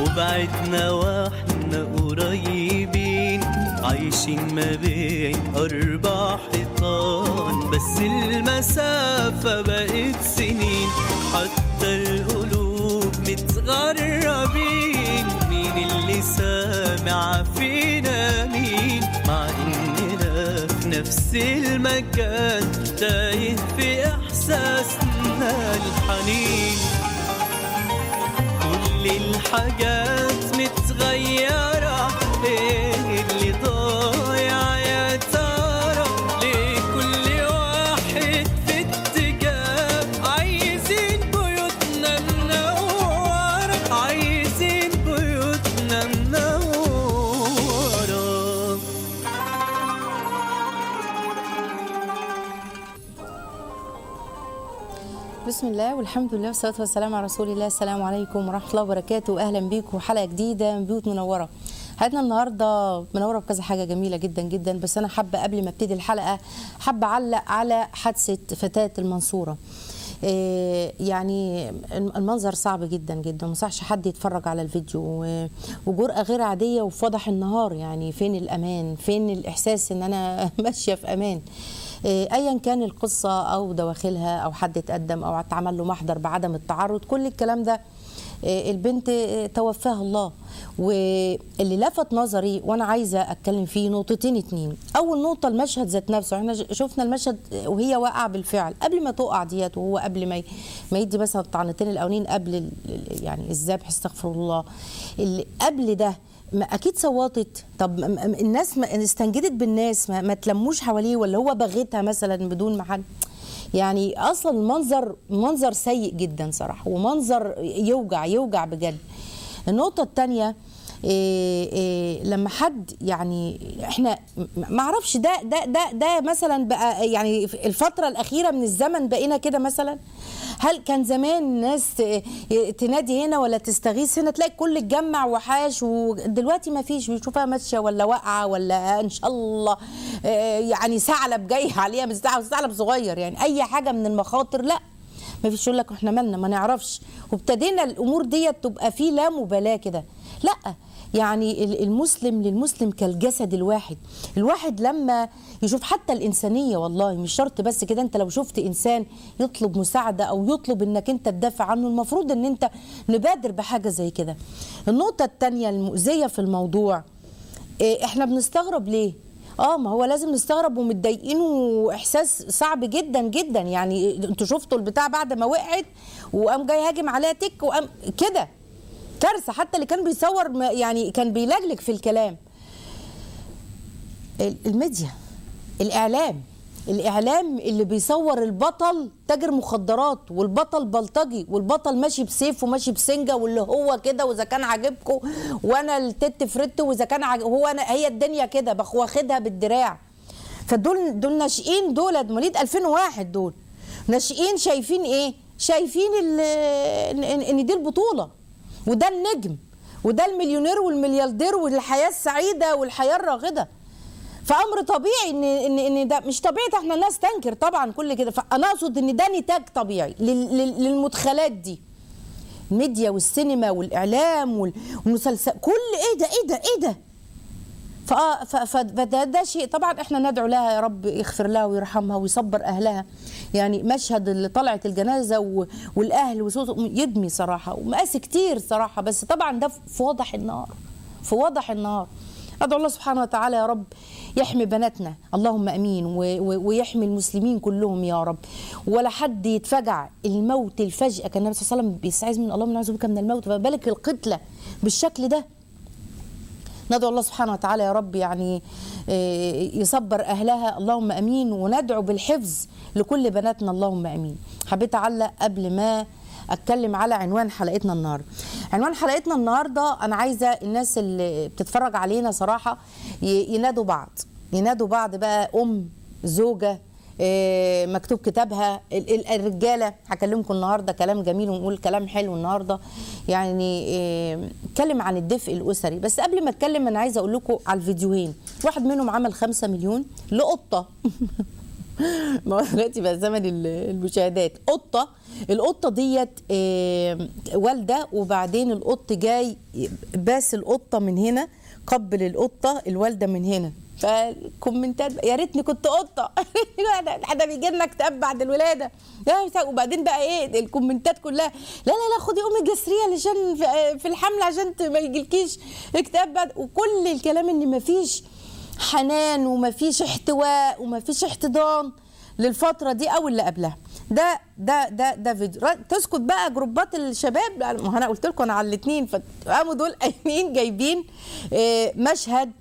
وبعدنا واحنا قريبين عايشين ما بين أربع حيطان بس المسافة بقت سنين حتى القلوب متغربين مين اللي سامع فينا مين مع إننا في نفس المكان تايه في إحساسنا الحنين كل الحاجات متغيرة ايه اللي ضايع يا ترى ليه كل واحد في اتجاه عايزين بيوتنا منورة عايزين بيوتنا منورة بسم الله والحمد لله والصلاه والسلام على رسول الله السلام عليكم ورحمه الله وبركاته اهلا بيكم حلقه جديده من بيوت منوره حلقتنا النهارده منوره بكذا حاجه جميله جدا جدا بس انا حابه قبل ما ابتدي الحلقه حابه اعلق على حادثه فتاه المنصوره إيه يعني المنظر صعب جدا جدا ما ينصحش حد يتفرج على الفيديو و- وجرأة غير عادية وفي وضح النهار يعني فين الأمان فين الإحساس إن أنا ماشية في أمان إيه، ايا كان القصه او دواخلها او حد اتقدم او اتعمل له محضر بعدم التعرض كل الكلام ده إيه، البنت إيه، توفاها الله واللي لفت نظري وانا عايزه اتكلم فيه نقطتين اتنين اول نقطه المشهد ذات نفسه احنا ش- شفنا المشهد وهي واقعه بالفعل قبل ما تقع ديت وهو قبل ما ي- ما يدي مثلا الطعنتين الاولين قبل ال- ال- يعني الذبح استغفر الله اللي قبل ده ما اكيد صوتت طب م- م- الناس ما استنجدت بالناس ما, ما تلموش حواليه ولا هو بغتها مثلا بدون ما حد يعني اصلا المنظر منظر سيء جدا صراحه ومنظر يوجع يوجع بجد النقطه الثانيه إيه إيه لما حد يعني احنا م- ما اعرفش ده ده ده ده مثلا بقى يعني في الفتره الاخيره من الزمن بقينا كده مثلا هل كان زمان الناس ت- تنادي هنا ولا تستغيث هنا تلاقي الكل اتجمع وحاش ودلوقتي ما فيش بيشوفها ماشيه ولا واقعه ولا ان شاء الله آه، يعني ثعلب جاي عليها مش ثعلب ثعلب صغير يعني اي حاجه من المخاطر لا ما فيش يقول لك احنا مالنا ما نعرفش وابتدينا الامور ديت تبقى في لا مبالاه كده لا يعني ال- المسلم للمسلم كالجسد الواحد الواحد لما يشوف حتى الإنسانية والله مش شرط بس كده انت لو شفت إنسان يطلب مساعدة أو يطلب انك انت تدافع عنه المفروض ان انت نبادر بحاجة زي كده النقطة التانية المؤذية في الموضوع إيه، احنا بنستغرب ليه اه ما هو لازم نستغرب ومتضايقين واحساس صعب جدا جدا يعني انتوا شفتوا البتاع بعد ما وقعت وقام جاي هاجم عليها تك وقام كده كارثه حتى اللي كان بيصور ما- يعني كان بيلجلج في الكلام ال- الميديا الاعلام الاعلام اللي بيصور البطل تاجر مخدرات والبطل بلطجي والبطل ماشي بسيف وماشي بسنجه واللي هو كده واذا كان عاجبكم وانا التت فريت واذا كان عاجب هو انا هي الدنيا كده بخ واخدها بالدراع فدول دول ناشئين دول مواليد 2001 دول ناشئين شايفين ايه شايفين ال- ان إن دي البطوله وده النجم وده المليونير والملياردير والحياه السعيده والحياه الراغده فامر طبيعي ان ان ان ده مش طبيعي احنا الناس تنكر طبعا كل كده فانا اقصد ان ده نتاج طبيعي لل- لل- للمدخلات دي الميديا والسينما والاعلام وال- والمسلسل كل ايه ده ايه ده ايه ده فآه ف- ف- فده ده شيء طبعا احنا ندعو لها يا رب يغفر لها ويرحمها ويصبر اهلها يعني مشهد اللي طلعت الجنازه و- والاهل وصوت يدمي صراحه ومقاسي كتير صراحه بس طبعا ده في وضح النهار في وضح النهار ادعو الله سبحانه وتعالى يا رب يحمي بناتنا اللهم امين و- و- ويحمي المسلمين كلهم يا رب ولا حد يتفجع الموت الفجأة كان النبي صلى الله عليه وسلم بيستعيذ من اللهم نعوذ بك من الموت فما بالك القتله بالشكل ده ندعو الله سبحانه وتعالى يا رب يعني آه، يصبر اهلها اللهم امين وندعو بالحفظ لكل بناتنا اللهم امين حبيت اعلق قبل ما اتكلم على عنوان حلقتنا النهارده عنوان حلقتنا النهارده انا عايزه الناس اللي بتتفرج علينا صراحه ي- ينادوا بعض ينادوا بعض بقى ام زوجه آه، مكتوب كتابها ال- ال- الرجاله هكلمكم النهارده كلام جميل ونقول كلام حلو النهارده يعني آه، اتكلم عن الدفء الاسري بس قبل ما اتكلم انا عايزه اقول لكم على الفيديوهين واحد منهم عمل خمسة مليون لقطه ما هو دلوقتي بقى زمن ال- المشاهدات قطه القطه ديت آه، والده وبعدين القط جاي باس القطه من هنا قبل القطه الوالده من هنا فالكومنتات يا ريتني كنت قطه احنا بيجي لنا اكتئاب بعد الولاده يا بتاع- وبعدين بقى ايه الكومنتات كلها لا لا لا خدي امي جسريه علشان في- في الحمل عشان ت- ما يجيلكيش اكتئاب بعد وكل الكلام ان مفيش حنان ومفيش احتواء ومفيش احتضان للفتره دي او اللي قبلها ده ده ده ده فيديو را- تسكت بقى جروبات الشباب لا، ما هو انا قلت لكم انا على الاثنين فقاموا دول قايمين جايبين آه، مشهد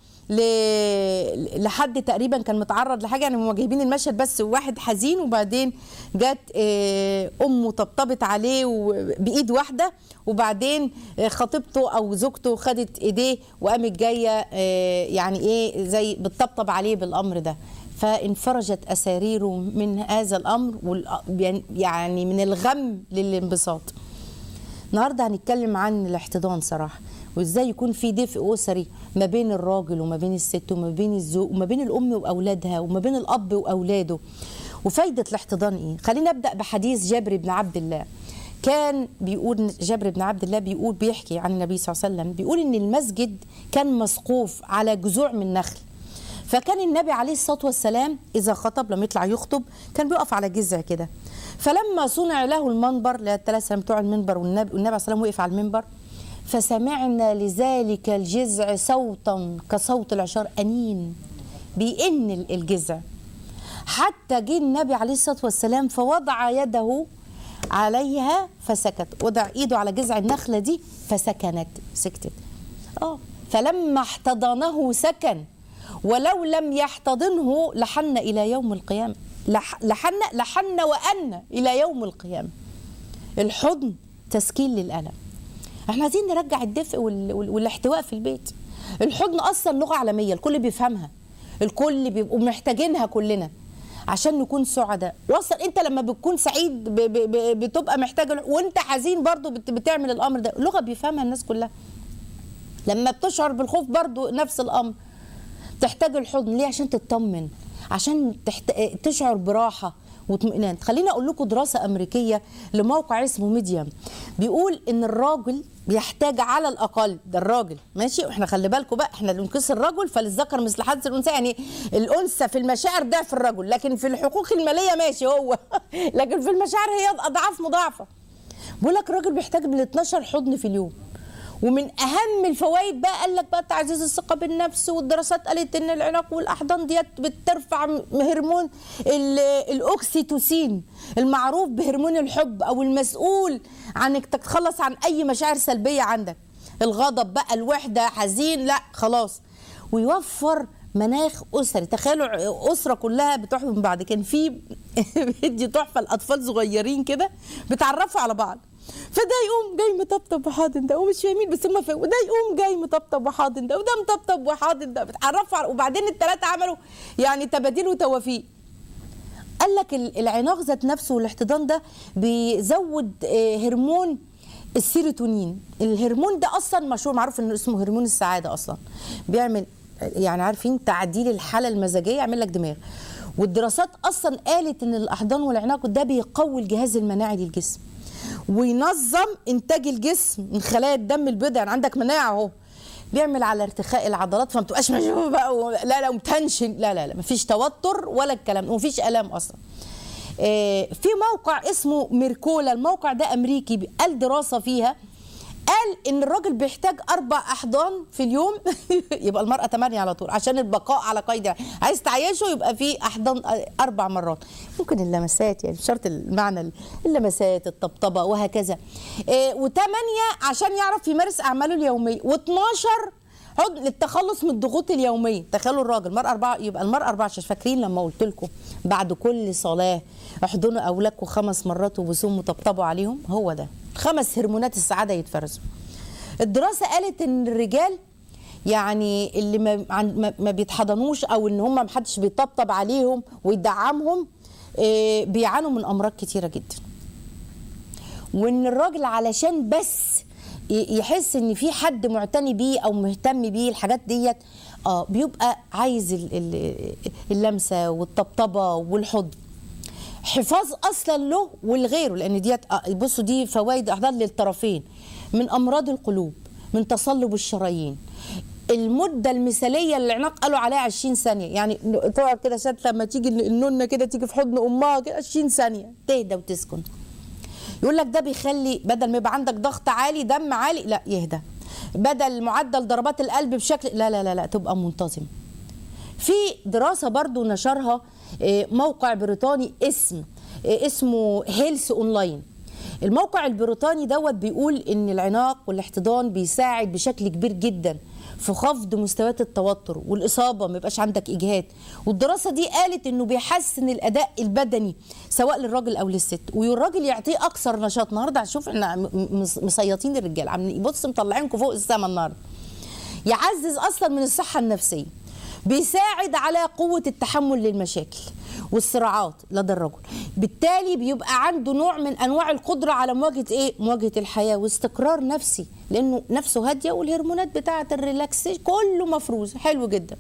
ل- لحد تقريبا كان متعرض لحاجه يعني هم جايبين المشهد بس واحد حزين وبعدين جت آه، امه طبطبت عليه و- بايد واحده وبعدين آه، خطيبته او زوجته خدت ايديه وقامت جايه آه، يعني ايه زي بتطبطب عليه بالامر ده فانفرجت اساريره من هذا الامر وال- يعني من الغم للانبساط النهارده هنتكلم عن الاحتضان صراحه وازاي يكون في دفء اسري ما بين الراجل وما بين الست وما بين الزوج وما بين الام واولادها وما بين الاب واولاده وفايده الاحتضان ايه خلينا نبدا بحديث جابر بن عبد الله كان بيقول جابر بن عبد الله بيقول بيحكي عن النبي صلى الله عليه وسلم بيقول ان المسجد كان مسقوف على جذوع من نخل فكان النبي عليه الصلاه والسلام اذا خطب لما يطلع يخطب كان بيقف على جذع كده فلما صنع له المنبر للثلاث سنين بتوع المنبر والنبي والنبي عليه الصلاه والسلام وقف على المنبر فسمعنا لذلك الجذع صوتا كصوت العشار انين بيئن ال- الجذع حتى جه النبي عليه الصلاه والسلام فوضع يده عليها فسكت وضع ايده على جذع النخله دي فسكنت سكتت اه فلما احتضنه سكن ولو لم يحتضنه لحن الى يوم القيامه لح لحن لحن وان الى يوم القيامه الحضن تسكين للالم احنا عايزين نرجع الدفء وال... وال... والاحتواء في البيت الحضن اصلا لغه عالميه الكل بيفهمها الكل بيبقوا محتاجينها كلنا عشان نكون سعداء وصل انت لما بتكون سعيد ب... ب... ب... بتبقى محتاج وانت حزين برضو بت... بتعمل الامر ده لغه بيفهمها الناس كلها لما بتشعر بالخوف برضو نفس الامر تحتاج الحضن ليه عشان تطمن عشان تحت... تشعر براحه واطمئنان خليني اقول لكم دراسه امريكيه لموقع اسمه ميديم بيقول ان الراجل بيحتاج على الاقل ده الراجل ماشي واحنا خلي بالكم بقى احنا بنقيس الرجل فللذكر مثل حظ الانثى يعني الانثى في المشاعر ده في الرجل لكن في الحقوق الماليه ماشي هو لكن في المشاعر هي اضعاف مضاعفه بيقول لك الراجل بيحتاج من 12 حضن في اليوم ومن اهم الفوائد بقى قال لك بقى تعزيز الثقه بالنفس والدراسات قالت ان العناق والاحضان ديت بترفع م- هرمون ال- الاوكسيتوسين المعروف بهرمون الحب او المسؤول عن انك تتخلص عن اي مشاعر سلبيه عندك الغضب بقى الوحده حزين لا خلاص ويوفر مناخ اسري تخيلوا اسره كلها بتحضن بعض كان في بيدي تحفه لاطفال صغيرين كده بيتعرفوا على بعض فده يقوم جاي مطبطب وحاضن ده ومش فاهمين بس هم فاهمين وده يقوم جاي مطبطب وحاضن ده وده مطبطب وحاضن ده بيتعرفوا على وبعدين الثلاثه عملوا يعني تباديل وتوافيق قال لك ال- العناق ذات نفسه والاحتضان ده بيزود آه، هرمون السيروتونين الهرمون ده اصلا مشهور معروف انه اسمه هرمون السعاده اصلا بيعمل يعني عارفين تعديل الحاله المزاجيه يعمل لك دماغ والدراسات اصلا قالت ان الاحضان والعناق ده بيقوي الجهاز المناعي للجسم وينظم انتاج الجسم من خلايا الدم البيضاء يعني عندك مناعه اهو بيعمل على ارتخاء العضلات فما تبقاش مشغول بقى و- لا لا ومتنشن لا لا لا مفيش توتر ولا الكلام ده ومفيش الام اصلا آه، في موقع اسمه ميركولا الموقع ده امريكي قال دراسه فيها قال ان الراجل بيحتاج اربع احضان في اليوم يبقى المراه ثمانيه على طول عشان البقاء على قيد الحياة. عايز تعيشه يبقى في احضان اربع مرات ممكن اللمسات يعني مش شرط المعنى اللمسات الطبطبه وهكذا إيه وثمانيه عشان يعرف يمارس اعماله اليوميه و12 حضن للتخلص من الضغوط اليوميه تخيلوا الراجل المراه اربعه يبقى المراه اربعه عشان فاكرين لما قلت لكم بعد كل صلاه احضنوا اولادكم خمس مرات وبوسوهم وطبطبوا عليهم هو ده خمس هرمونات السعاده يتفرزوا الدراسه قالت ان الرجال يعني اللي ما عن- ما- ما بيتحضنوش او ان هم ما حدش بيطبطب عليهم ويدعمهم إيه، بيعانوا من امراض كتيره جدا وان الراجل علشان بس ي- يحس ان في حد معتني بيه او مهتم بيه الحاجات ديت اه بيبقى عايز ال- ال- اللمسه والطبطبه والحضن حفاظ اصلا له ولغيره لان ديت آه، بصوا دي فوائد احضان للطرفين من امراض القلوب من تصلب الشرايين المده المثاليه اللي العناق قالوا عليها 20 ثانيه يعني تقعد كده ساعه لما تيجي النونه كده تيجي في حضن امها كده 20 ثانيه تهدى وتسكن يقول لك ده بيخلي بدل ما يبقى عندك ضغط عالي دم عالي لا يهدى بدل معدل ضربات القلب بشكل لا لا لا لا تبقى منتظم في دراسه برضو نشرها آه، موقع بريطاني اسم آه، اسمه هيلث اونلاين الموقع البريطاني دوت بيقول ان العناق والاحتضان بيساعد بشكل كبير جدا في خفض مستويات التوتر والاصابه ما يبقاش عندك اجهاد والدراسه دي قالت انه بيحسن الاداء البدني سواء للراجل او للست والراجل يعطيه اكثر نشاط النهارده شوف احنا م- م- مصيطين الرجال عاملين بص مطلعينكم فوق السما النهارده يعزز اصلا من الصحه النفسيه بيساعد على قوه التحمل للمشاكل والصراعات لدى الرجل بالتالي بيبقى عنده نوع من انواع القدره على مواجهه ايه مواجهه الحياه واستقرار نفسي لانه نفسه هاديه والهرمونات بتاعه الريلاكس كله مفروز حلو جدا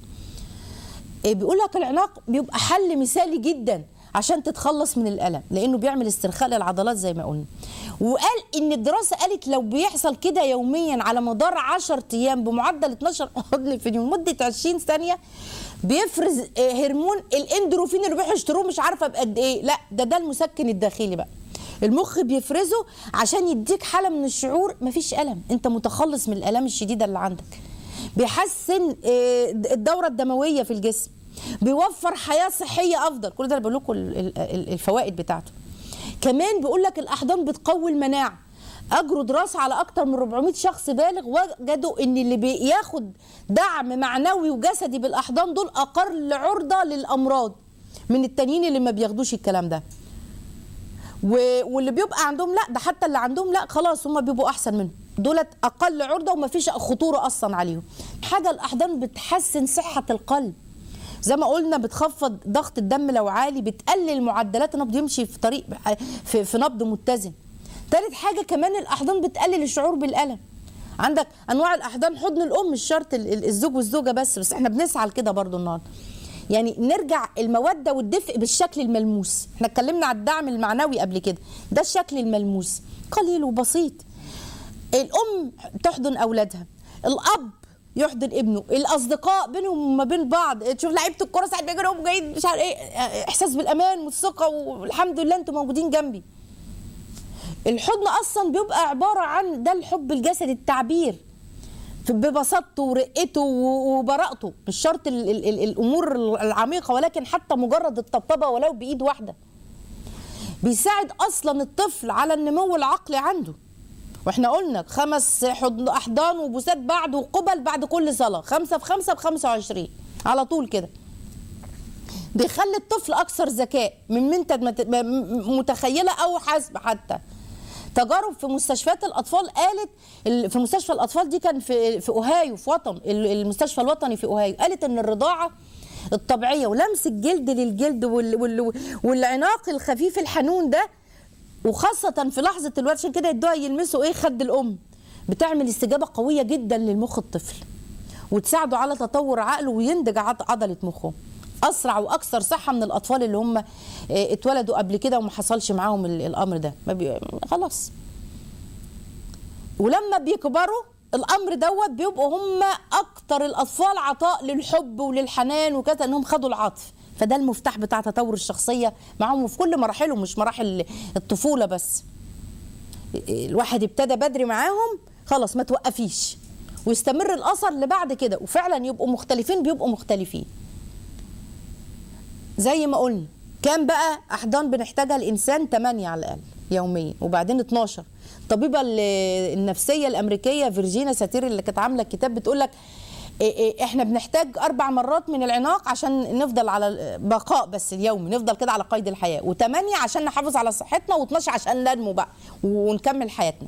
إيه بيقول لك العناق بيبقى حل مثالي جدا عشان تتخلص من الالم لانه بيعمل استرخاء للعضلات زي ما قلنا وقال ان الدراسه قالت لو بيحصل كده يوميا على مدار 10 ايام بمعدل 12 حضن في اليوم مده 20 ثانيه بيفرز آه، هرمون الاندروفين اللي بيروحوا يشتروه مش عارفه بقد ايه لا ده ده المسكن الداخلي بقى المخ بيفرزه عشان يديك حاله من الشعور مفيش الم انت متخلص من الالام الشديده اللي عندك بيحسن آه، الدوره الدمويه في الجسم بيوفر حياه صحيه افضل كل ده انا بقول لكم ال- ال- ال- الفوائد بتاعته كمان بيقول لك الاحضان بتقوي المناعه اجروا دراسه على اكتر من 400 شخص بالغ وجدوا ان اللي بياخد دعم معنوي وجسدي بالاحضان دول اقل عرضه للامراض من التانيين اللي ما بياخدوش الكلام ده و- واللي بيبقى عندهم لا ده حتى اللي عندهم لا خلاص هم بيبقوا احسن منهم دولت اقل عرضه ومفيش خطوره اصلا عليهم حاجه الاحضان بتحسن صحه القلب زي ما قلنا بتخفض ضغط الدم لو عالي بتقلل معدلات النبض يمشي في طريق في, في نبض متزن تالت حاجه كمان الاحضان بتقلل الشعور بالالم عندك انواع الاحضان حضن الام مش شرط ال- ال- الزوج والزوجه بس بس احنا بنسعى لكده برضو النهارده يعني نرجع الموده والدفء بالشكل الملموس احنا اتكلمنا على الدعم المعنوي قبل كده ده الشكل الملموس قليل وبسيط الام تحضن اولادها الاب يحضن ابنه الاصدقاء بينهم وما بين بعض تشوف لعيبه الكوره ساعات بيجروا هم جايين مش عارف ايه احساس بالامان والثقه والحمد لله انتم موجودين جنبي الحضن اصلا بيبقى عباره عن ده الحب الجسدي التعبير في- ببساطته ورقته و- وبراءته مش شرط ال ال ال الامور العميقه ولكن حتى مجرد الطبطبه ولو بايد واحده بيساعد اصلا الطفل على النمو العقلي عنده واحنا قلنا خمس حضن احضان وبوسات بعد وقبل بعد كل صلاه خمسه في خمسه ب 25 على طول كده بيخلي الطفل اكثر ذكاء من انت مت- م- م- متخيله او حاسبه حتى تجارب في مستشفيات الاطفال قالت ال- في مستشفى الاطفال دي كان في في اوهايو في وطن ال- المستشفى الوطني في اوهايو قالت ان الرضاعه الطبيعيه ولمس الجلد للجلد وال وال والعناق الخفيف الحنون ده وخاصة في لحظة الولد عشان كده يدوها يلمسوا ايه خد الأم بتعمل استجابة قوية جدا للمخ الطفل وتساعده على تطور عقله وينتج عض- عضلة مخه أسرع وأكثر صحة من الأطفال اللي هم آه، اتولدوا قبل كده وما حصلش معاهم ال- الأمر ده ما بي... خلاص ولما بيكبروا الامر دوت بيبقوا هم اكتر الاطفال عطاء للحب وللحنان وكذا انهم خدوا العطف فده المفتاح بتاع تطور الشخصيه معاهم في كل مراحلهم مش مراحل الطفوله بس الواحد ابتدى بدري معاهم خلاص ما توقفيش ويستمر الاثر لبعد كده وفعلا يبقوا مختلفين بيبقوا مختلفين زي ما قلنا كام بقى احضان بنحتاجها الانسان 8 على الاقل يوميا وبعدين 12 الطبيبه ال- النفسيه الامريكيه فيرجينا ساتير اللي كانت عامله الكتاب بتقول لك إيه إيه احنا بنحتاج اربع مرات من العناق عشان نفضل على بقاء بس اليومي نفضل كده على قيد الحياه وثمانيه عشان نحافظ على صحتنا و12 عشان ننمو بقى ونكمل حياتنا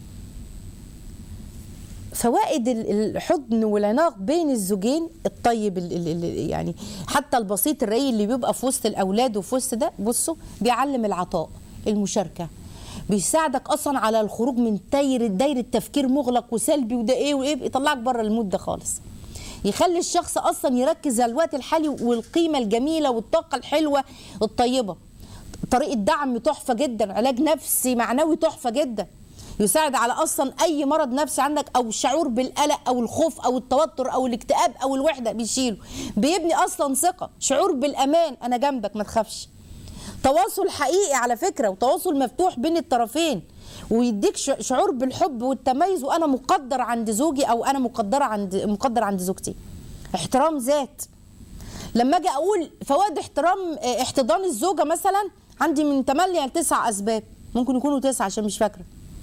فوائد ال- الحضن والعناق بين الزوجين الطيب ال ال ال يعني حتى البسيط الرقيق اللي بيبقى في وسط الاولاد وفي وسط ده بصوا بيعلم العطاء المشاركه بيساعدك اصلا على الخروج من دايره دايره تفكير مغلق وسلبي وده ايه وايه يطلعك بره المود ده خالص يخلي الشخص اصلا يركز على الوقت الحالي والقيمه الجميله والطاقه الحلوه الطيبه طريقه دعم تحفه جدا علاج نفسي معنوي تحفه جدا يساعد على اصلا اي مرض نفسي عندك او الشعور بالقلق او الخوف او التوتر او الاكتئاب او الوحده بيشيله بيبني اصلا ثقه شعور بالامان انا جنبك ما تخافش تواصل حقيقي على فكره وتواصل مفتوح بين الطرفين ويديك ش- شعور بالحب والتميز وانا مقدر عند زوجي او انا مقدره عند مقدر عند زوجتي احترام ذات لما اجي اقول فوائد احترام اه، احتضان الزوجه مثلا عندي من 8 ل 9 اسباب ممكن يكونوا 9 عشان مش فاكره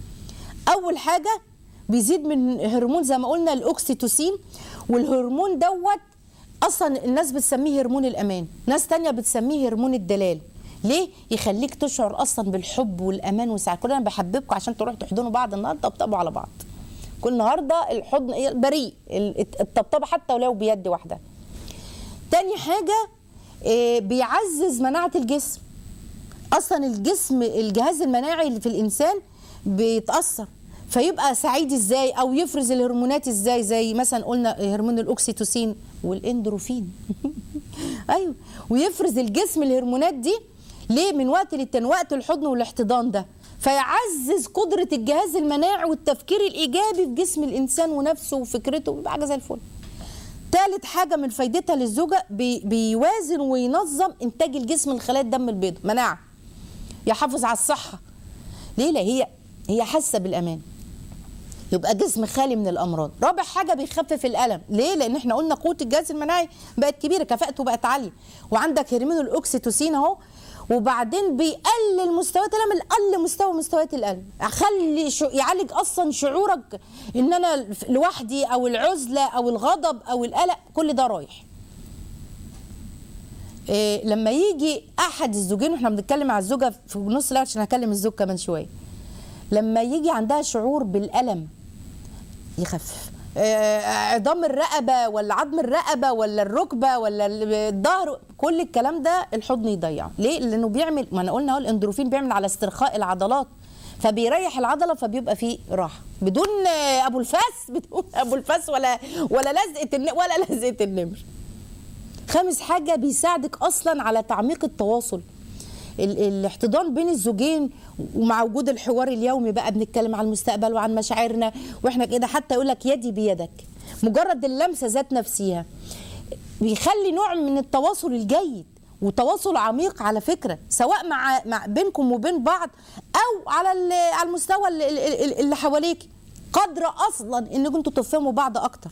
اول حاجه بيزيد من هرمون زي ما قلنا الاكسيتوسين والهرمون دوت اصلا الناس بتسميه هرمون الامان ناس تانية بتسميه هرمون الدلال ليه يخليك تشعر اصلا بالحب والامان والسعاده كلنا بحببكم عشان تروحوا تحضنوا بعض النهارده طبطبوا على بعض كل النهارده الحضن إيه؟ بريء ال- الطبطبه حتى ولو بيد واحده تاني حاجه إيه، بيعزز مناعه الجسم اصلا الجسم الجهاز المناعي اللي في الانسان بيتاثر فيبقى سعيد ازاي او يفرز الهرمونات ازاي زي مثلا قلنا هرمون الاكسيتوسين والاندروفين ايوه ويفرز الجسم الهرمونات دي ليه من وقت للتاني وقت الحضن والاحتضان ده فيعزز قدره الجهاز المناعي والتفكير الايجابي في جسم الانسان ونفسه وفكرته ويبقى حاجه زي الفل تالت حاجة من فايدتها للزوجة بي بيوازن وينظم إنتاج الجسم لخلايا الدم البيضاء مناعة يحافظ على الصحة ليه لا هي هي حاسة بالأمان يبقى جسم خالي من الأمراض رابع حاجة بيخفف الألم ليه لأن احنا قلنا قوة الجهاز المناعي بقت كبيرة كفاءته بقت عالية وعندك هرمون الأكسيتوسين أهو وبعدين بيقلل مستويات الالم اقل مستوى مستويات الالم خلي شو يعالج اصلا شعورك ان انا لوحدي او العزله او الغضب او القلق كل ده رايح إيه لما يجي احد الزوجين واحنا بنتكلم على الزوجه في نص الليل عشان هكلم الزوج كمان شويه لما يجي عندها شعور بالالم يخفف آه، عظام الرقبه ولا عظم الرقبه ولا الركبه ولا الظهر كل الكلام ده الحضن يضيعه ليه لانه بيعمل ما انا قلنا اهو الاندروفين بيعمل على استرخاء العضلات فبيريح العضله فبيبقى فيه راحه بدون آه، ابو الفاس بدون ابو الفاس ولا ولا لزقه الن- ولا لزقه النمر خامس حاجة بيساعدك أصلا على تعميق التواصل ال- الاحتضان بين الزوجين ومع وجود الحوار اليومي بقى بنتكلم عن المستقبل وعن مشاعرنا واحنا كده حتى يقول لك يدي بيدك مجرد اللمسة ذات نفسها بيخلي نوع من التواصل الجيد وتواصل عميق على فكرة سواء مع, مع بينكم وبين بعض أو على ال- على المستوى اللي, اللي- اللي حواليك قدر أصلا إنكم انتوا تفهموا بعض أكتر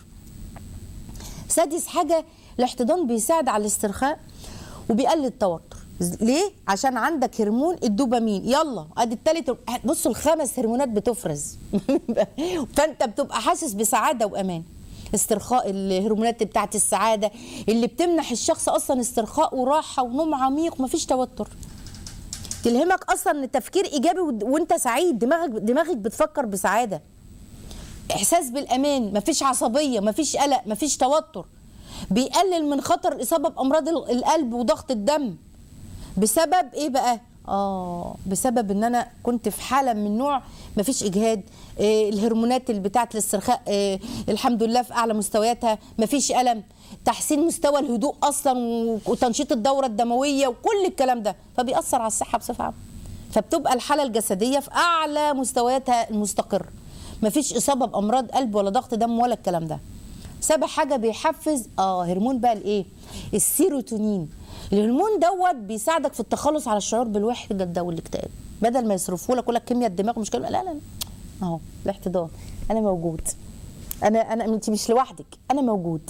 سادس حاجة الاحتضان بيساعد على الاسترخاء وبيقلل التوتر ليه؟ عشان عندك هرمون الدوبامين يلا ادي التالت بصوا الخمس هرمونات بتفرز فانت بتبقى حاسس بسعاده وامان استرخاء الهرمونات بتاعت السعاده اللي بتمنح الشخص اصلا استرخاء وراحه ونوم عميق مفيش توتر تلهمك اصلا ان التفكير ايجابي ود- وانت سعيد دماغك دماغك بتفكر بسعاده احساس بالامان مفيش عصبيه مفيش قلق مفيش توتر بيقلل من خطر الاصابه بامراض ال- القلب وضغط الدم بسبب ايه بقى اه بسبب ان انا كنت في حاله من نوع مفيش اجهاد إيه الهرمونات اللي بتاعت الاسترخاء إيه الحمد لله في اعلى مستوياتها مفيش الم تحسين مستوى الهدوء اصلا و- وتنشيط الدوره الدمويه وكل الكلام ده فبيأثر على الصحه بصفه عامه فبتبقى الحاله الجسديه في اعلى مستوياتها المستقره مفيش اصابه بامراض قلب ولا ضغط دم ولا الكلام ده سابع حاجه بيحفز اه هرمون بقى الايه السيروتونين الهرمون دوت بيساعدك في التخلص على الشعور بالوحده ده والاكتئاب بدل ما يصرفوا لك يقول لك كيمياء الدماغ مش كلمه لا لا لا اهو الاحتضان انا موجود انا انا انت مش لوحدك انا موجود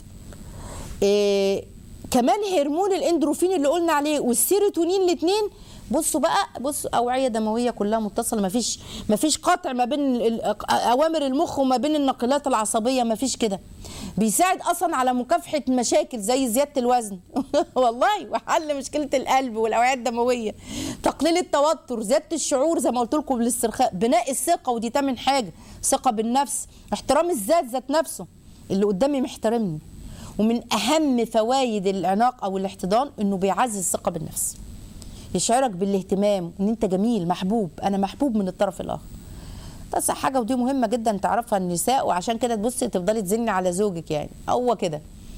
إيه كمان هرمون الاندروفين اللي قلنا عليه والسيروتونين الاثنين بصوا بقى بصوا اوعيه دمويه كلها متصله مفيش مفيش قطع ما بين ال- ال- اوامر المخ وما بين الناقلات العصبيه مفيش كده بيساعد اصلا على مكافحه مشاكل زي زياده الوزن والله وحل مشكله القلب والاوعيه الدمويه تقليل التوتر زياده الشعور زي ما قلت لكم بالاسترخاء بناء الثقه ودي تامن حاجه ثقه بالنفس احترام الذات ذات نفسه اللي قدامي محترمني ومن اهم فوائد العناق او الاحتضان انه بيعزز الثقه بالنفس يشعرك بالاهتمام ان انت جميل محبوب انا محبوب من الطرف الاخر بس حاجه ودي مهمه جدا تعرفها النساء وعشان كده تبصي تفضلي تزني على زوجك يعني هو كده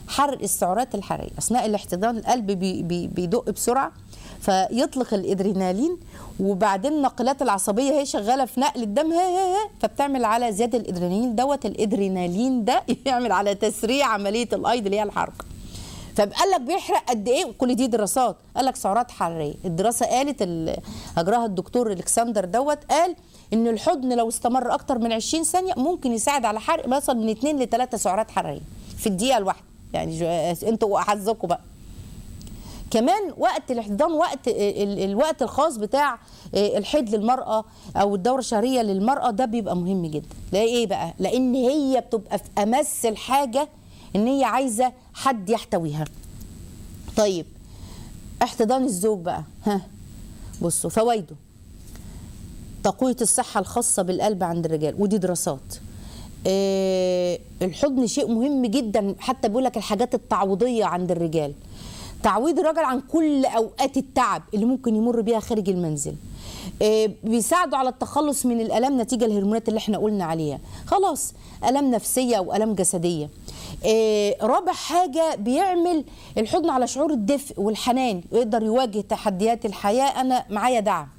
حرق السعرات الحراريه اثناء الاحتضان القلب بي بي بيدق بسرعه فيطلق الادرينالين وبعدين النقلات العصبيه هي شغاله في نقل الدم ها ها ها فبتعمل على زياده الادرينالين دوت الادرينالين ده يعمل على تسريع عمليه الايض اللي هي الحرق فقال لك بيحرق قد ايه كل دي دراسات قال لك سعرات حراريه الدراسه قالت ال- اجراها الدكتور الكسندر دوت قال ان الحضن لو استمر اكتر من 20 ثانيه ممكن يساعد على حرق ما يصل من 2 ل 3 سعرات حراريه في الدقيقه الواحده يعني جو- انتوا وحظكم بقى كمان وقت الاحتضان وقت ال- الوقت الخاص بتاع الحيض للمرأة أو الدورة الشهرية للمرأة ده بيبقى مهم جدا لا إيه بقى لأن هي بتبقى في أمس الحاجة إن هي عايزة حد يحتويها طيب احتضان الزوج بقى ها بصوا فوائده تقوية الصحة الخاصة بالقلب عند الرجال ودي دراسات آه، الحضن شيء مهم جدا حتى بيقول لك الحاجات التعويضية عند الرجال تعويض الراجل عن كل أوقات التعب اللي ممكن يمر بيها خارج المنزل آه، بيساعدوا على التخلص من الالام نتيجه الهرمونات اللي احنا قلنا عليها خلاص الام نفسيه او الام جسديه آه، رابع حاجه بيعمل الحضن على شعور الدفء والحنان يقدر يواجه تحديات الحياه انا معايا دعم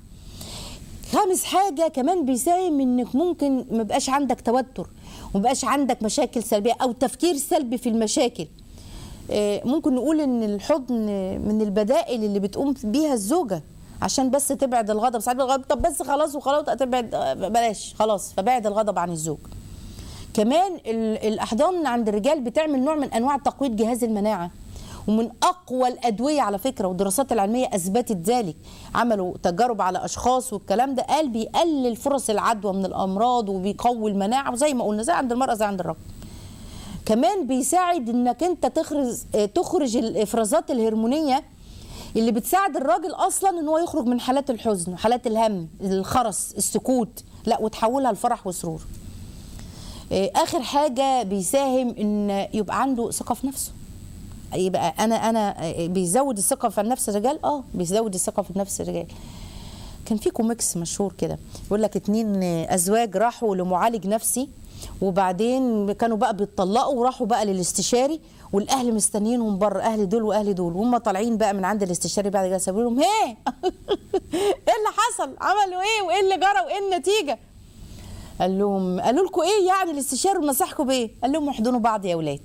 خامس حاجه كمان بيساهم انك ممكن ما يبقاش عندك توتر وما يبقاش عندك مشاكل سلبيه او تفكير سلبي في المشاكل آه، ممكن نقول ان الحضن من البدائل اللي بتقوم بيها الزوجه عشان بس تبعد الغضب ساعات الغضب طب بس خلاص وخلاص تبعد آه، بلاش خلاص فبعد الغضب عن الزوج كمان ال- الاحضان عند الرجال بتعمل نوع من انواع تقويض جهاز المناعه ومن اقوى الادويه على فكره والدراسات العلميه اثبتت ذلك عملوا تجارب على اشخاص والكلام ده قال بيقلل فرص العدوى من الامراض وبيقوي المناعه وزي ما قلنا زي عند المراه زي عند الرجل كمان بيساعد انك انت تخرج آه، تخرج الافرازات الهرمونيه اللي بتساعد الراجل اصلا ان هو يخرج من حالات الحزن وحالات الهم الخرس السكوت لا وتحولها لفرح وسرور آه، اخر حاجه بيساهم ان يبقى عنده ثقه في نفسه يبقى انا انا آه، بيزود الثقه في النفس الرجال اه بيزود الثقه في النفس الرجال كان في كوميكس مشهور كده بيقول لك اتنين ازواج راحوا لمعالج نفسي وبعدين كانوا بقى بيتطلقوا وراحوا بقى للاستشاري والاهل مستنيينهم بره اهل دول واهل دول وهم طالعين بقى من عند الاستشاري بعد كده سابوا لهم هي ايه اللي حصل عملوا ايه وايه اللي جرى وايه النتيجه قال لهم قالوا لكم ايه يعني الاستشاري نصحكم بايه؟ قال لهم احضنوا بعض يا اولاد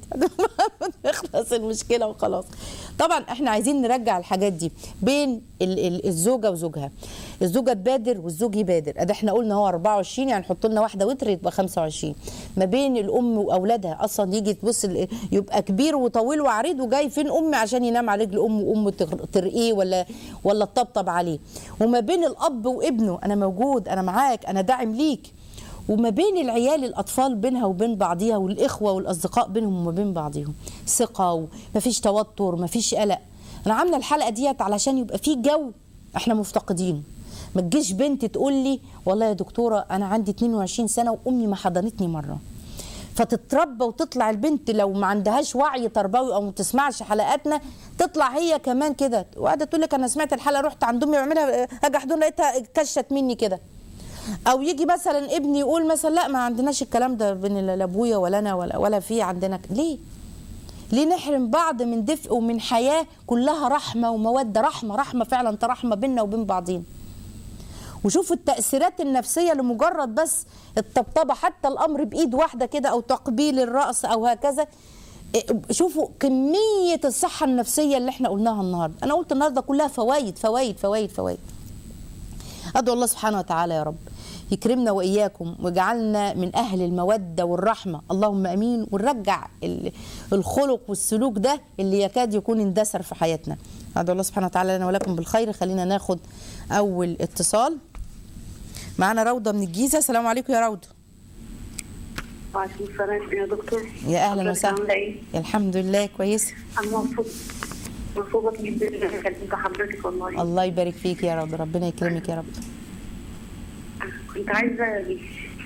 نخلص المشكله وخلاص. طبعا احنا عايزين نرجع الحاجات دي بين ال- ال- الزوجه وزوجها. الزوجه تبادر والزوج يبادر، ادي احنا قلنا هو 24 يعني نحط لنا واحده وتر يبقى 25. ما بين الام واولادها اصلا يجي تبص ال- يبقى كبير وطويل وعريض وجاي فين امي عشان ينام على رجل امه وامه تغ- ترقيه ولا ولا تطبطب عليه. وما بين الاب وابنه انا موجود انا معاك انا داعم ليك. وما بين العيال الاطفال بينها وبين بعضيها والاخوه والاصدقاء بينهم وما بين بعضهم ثقه ومفيش توتر مفيش قلق انا عامله الحلقه ديت علشان يبقى في جو احنا مفتقدينه ما تجيش بنت تقول لي والله يا دكتوره انا عندي 22 سنه وامي ما حضنتني مره فتتربى وتطلع البنت لو ما عندهاش وعي تربوي او ما تسمعش حلقاتنا تطلع هي كمان كده وقاعده تقول لك انا سمعت الحلقه رحت عند امي بعملها اجي احضن لقيتها كشت مني كده او يجي مثلا ابني يقول مثلا لا ما عندناش الكلام ده بين لا ابويا ولا انا ولا ولا في عندنا ك- ليه ليه نحرم بعض من دفء ومن حياه كلها رحمه وموده رحمه رحمه فعلا ترحمه بيننا وبين بعضين وشوفوا التأثيرات النفسية لمجرد بس الطبطبة حتى الأمر بإيد واحدة كده أو تقبيل الرأس أو هكذا إيه، شوفوا كمية الصحة النفسية اللي احنا قلناها النهاردة أنا قلت النهاردة كلها فوائد فوائد فوائد فوائد أدعو الله سبحانه وتعالى يا رب يكرمنا وإياكم ويجعلنا من أهل المودة والرحمة اللهم أمين ونرجع ال- الخلق والسلوك ده اللي يكاد يكون اندثر في حياتنا أدعو الله سبحانه وتعالى لنا ولكم بالخير خلينا ناخد أول اتصال معانا روضة من الجيزة السلام عليكم يا روضة وعليكم السلام يا دكتور يا أهلا حضرتك وسهلا عاملة ايه؟ الحمد لله كويس أنا مبسوط مبسوطة جدا إن أنا كلمت حضرتك والله الله يبارك فيك يا رب ربنا يكرمك يا رب كنت عايزة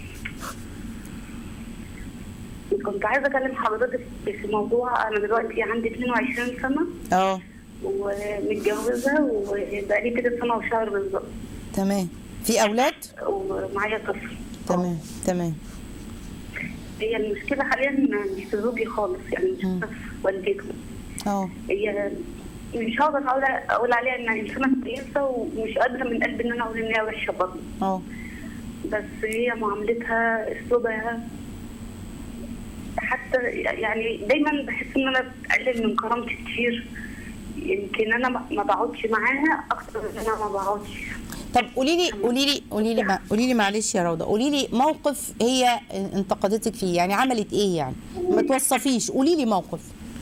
كنت عايزة أكلم حضرتك في موضوع أنا دلوقتي عندي 22 سنة اه ومتجوزة وبقالي كده سنة وشهر بالظبط تمام في أولاد ومعايا طفل تمام تمام هي المشكله حاليا مش في زوجي خالص يعني مش في والدته اه هي مش هقدر اقول اقول عليها انها انسانه كويسه ومش قادره من قلبي ان انا اقول ان هي وحشه برضه اه بس هي معاملتها اسلوبها حتى يعني دايما بحس ان انا بتقلل من كرامتي كتير يمكن انا ما ما بقعدش معاها اكتر من انا ما بقعدش طب قولي لي قولي لي قولي لي مع- قولي لي معلش يا روضه قولي لي موقف هي انتقدتك فيه يعني عملت ايه يعني ما توصفيش قولي لي موقف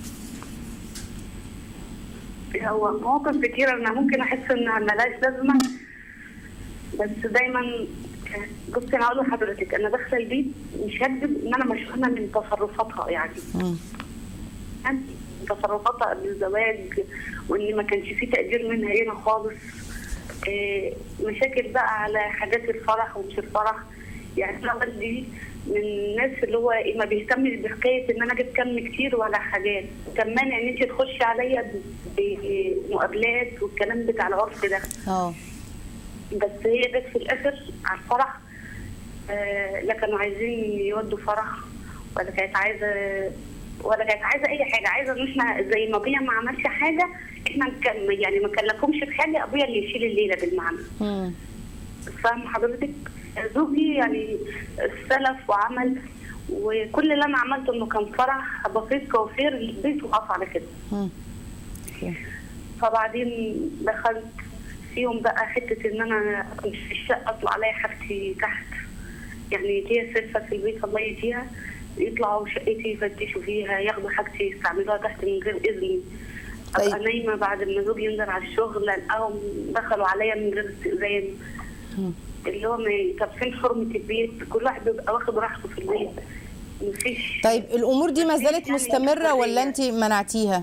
هو مواقف كتيرة أنا ممكن أحس إنها ملهاش لازمة بس دايما بصي أنا أقول لحضرتك أنا داخلة البيت مش هكذب إن أنا مشحونة من تصرفاتها يعني مم. يعني تصرفاتها قبل الزواج وإن ما كانش فيه تقدير منها هنا خالص إيه، مشاكل بقى على حاجات الفرح ومش الفرح يعني أنا والدي من الناس اللي هو إيه ما بيهتمش بحكايه ان انا اجيب كم كتير ولا حاجات كان مانع ان انت تخشي عليا ب- بمقابلات والكلام بتاع العرف ده اه بس هي جت في الاخر على الفرح آه لا كانوا عايزين يودوا فرح ولا كانت عايزه ولا كانت عايزه اي حاجه عايزه ان احنا زي ما ابويا ما عملش حاجه احنا نكمل يعني ما كلفهمش بحاجه ابويا اللي يشيل الليله بالمعنى مم. فاهم حضرتك زوجي يعني سلف وعمل وكل اللي انا عملته انه كان فرح بسيط كوافير للبيت وقف على كده مم. أوكي. فبعدين دخلت فيهم بقى حته ان انا مش في الشقه اطلع الاقي حاجتي تحت يعني هي سلفه في البيت الله يديها يطلعوا شقتي يفتشوا فيها ياخدوا حاجتي يستعملوها تحت من غير اذني ابقى طيب. نايمه بعد ما زوجي ينزل على الشغل الاقيهم دخلوا عليا من غير استئذان مم. اللي هو ما- طب فين حرمه البيت كل واحد بيبقى واخد راحته في البيت مفيش طيب الامور دي ما زالت يعني مستمره ولا حرية. انت منعتيها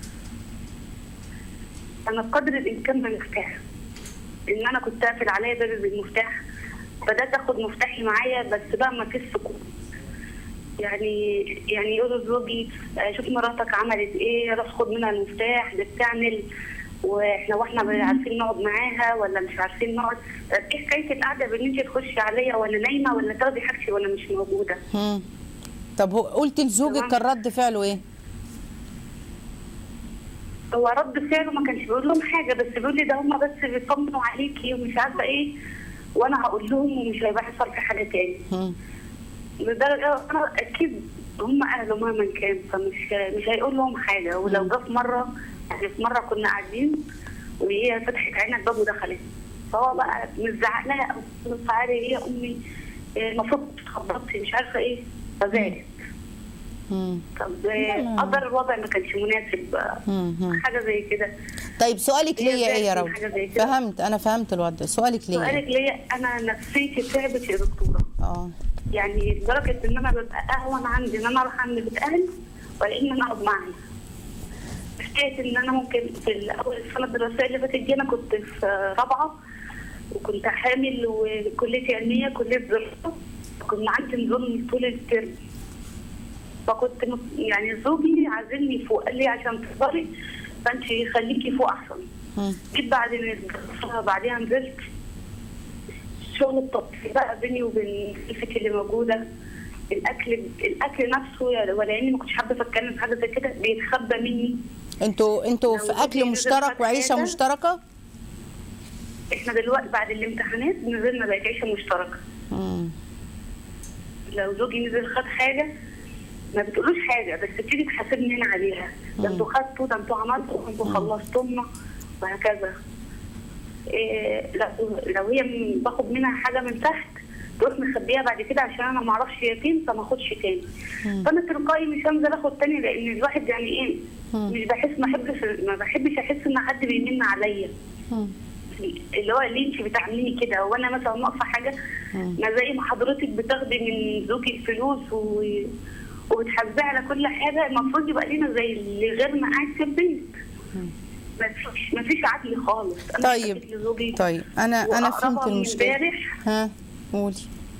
انا بقدر الامكان بمفتاح ان انا كنت قافل عليا باب بالمفتاح بدات اخد مفتاحي معايا بس بقى ما فيش سكوت يعني يعني يقولوا زوجي آه، شوف مراتك عملت ايه روح خد منها المفتاح ده بتعمل واحنا واحنا عارفين نقعد معاها ولا مش عارفين نقعد طب ايه حكايه القعده بان انت تخشي عليا وانا نايمه ولا تاخدي حاجتي وانا مش موجوده مم. طب هو قلتي لزوجك تمام. كان رد فعله ايه هو رد فعله ما كانش بيقول لهم حاجه بس بيقول لي ده هم بس بيطمنوا عليكي ومش عارفه ايه وانا هقول لهم ومش هيبقى يحصل في حاجه تاني مم. لدرجه انا اكيد هم اهله مهما كان فمش مش هيقول لهم حاجه ولو جه في مره يعني في مره كنا قاعدين وهي فتحت عينها الباب ودخلت فهو بقى مزعق لها او تعالي ايه يا امي إيه، المفروض تخبطي مش عارفه ايه فزعلت مم. طب إيه، قدر الوضع ما كانش مناسب مم. مم. حاجه زي كده طيب سؤالك هي ليا ايه يا زعلت روضه من حاجة زي كده. فهمت انا فهمت الوضع سؤالك ليا سؤالك ليا انا نفسيتي تعبت يا دكتوره اه يعني لدرجه ان انا ببقى اهون عندي ان انا اروح عند بيت اهلي ولا ان انا اقعد معاها حكايه ان انا ممكن في الاول السنه الدراسيه اللي فاتت دي انا كنت في رابعه وكنت حامل وكليتي علميه كليه زراعه كنا عندي نظام طول الترم فكنت مت- يعني زوجي عازلني فوق قال لي عشان تقدري فانت خليكي فوق احسن مم. جيت بعد الدراسة بعديها نزلت شغل التطبيق بقى بيني وبين الفتي اللي موجودة الأكل الأكل نفسه ولا إني ما كنتش حابة أتكلم في حاجة زي كده بيتخبى مني انتوا انتوا في لو اكل زوجي مشترك نزل وعيشه حاجة- مشتركه إحنا دلوقتي بعد الامتحانات نزلنا بقت عيشة مشتركة مم. لو زوجي نزل خد حاجة ما بتقولوش حاجة بس بتيجي تحاسبني أنا عليها ده انتوا خدتوا ده انتوا عملتوا انتوا خلصتونا وهكذا إيه لو لو هي م- باخد منها حاجة من تحت تروح مخبيها بعد كده عشان انا ما اعرفش هي فين فما اخدش تاني فانا تلقائي مش هنزل اخد تاني لان الواحد يعني ايه مش بحس ما بحبش ما بحبش احس ان حد بيمن عليا مم. اللي هو ليه انت بتعمليني كده وانا مثلا ناقصه حاجه ما زي ما حضرتك بتاخدي من زوجك فلوس و... وبتحاسبيه على كل حاجه المفروض يبقى لينا زي اللي غيرنا قاعد في البيت ما فيش ما فيش عدل خالص انا طيب اشتكيت لزوجي طيب انا انا فهمت وأقربها من المشكله امبارح ها قولي